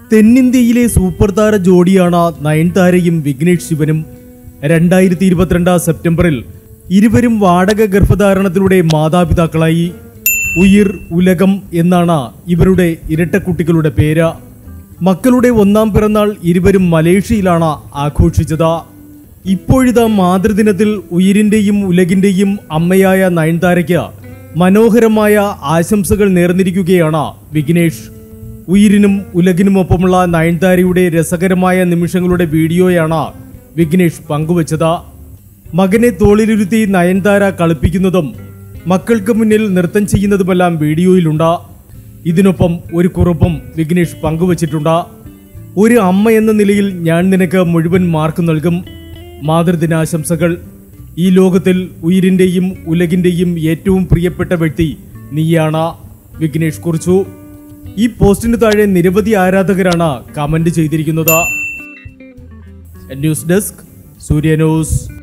തെന്നിന്ത്യയിലെ super താര ജോഡിയാണ് നയൻതാരയും വിഘ്നേഷ് ശിവനും രണ്ടായിരത്തി ഇരുപത്തിരണ്ട് സെപ്റ്റംബറിൽ ഇരുവരും വാടക ഗർഭധാരണത്തിലൂടെ മാതാപിതാക്കളായി ഉയിർ ഉലകം എന്നാണ് ഇവരുടെ ഇരട്ടക്കുട്ടികളുടെ പേര് മക്കളുടെ ഒന്നാം പിറന്നാൾ ഇരുവരും മലേഷ്യയിലാണ് ആഘോഷിച്ചത് ഇപ്പോഴിതാ മാതൃദിനത്തിൽ ഉയിരിന്റെയും ഉലകിന്റെയും അമ്മയായ നയൻതാരയ്ക്ക് മനോഹരമായ ആശംസകൾ നേർന്നിരിക്കുകയാണ് വിഘ്നേഷ് ഉയിരിനും ഉലകിനുമൊപ്പമുള്ള നയൻതാരയുടെ രസകരമായ നിമിഷങ്ങളുടെ വീഡിയോയാണ് വിഘ്നേഷ് പങ്കുവച്ചത് മകനെ തോളിലിരുത്തി നയൻതാര കളിപ്പിക്കുന്നതും മക്കൾക്ക് മുന്നിൽ നൃത്തം ചെയ്യുന്നതുമെല്ലാം വീഡിയോയിലുണ്ട് ഇതിനൊപ്പം ഒരു കുറിപ്പും വിഘ്നേഷ് പങ്കുവച്ചിട്ടുണ്ട് ഒരു അമ്മ എന്ന നിലയിൽ ഞാൻ നിനക്ക് മുഴുവൻ മാർക്ക് നൽകും മാതൃദിനാശംസകൾ ഈ ലോകത്തിൽ ഉയിരിന്റെയും ഉലകിന്റെയും ഏറ്റവും പ്രിയപ്പെട്ട വ്യക്തി നീയാണ് വിഘ്നേഷ് കുറിച്ചു ഈ പോസ്റ്റിന് താഴെ നിരവധി ആരാധകരാണ് കമന്റ് ചെയ്തിരിക്കുന്നത് ന്യൂസ് ഡെസ്ക് സൂര്യ ന്യൂസ്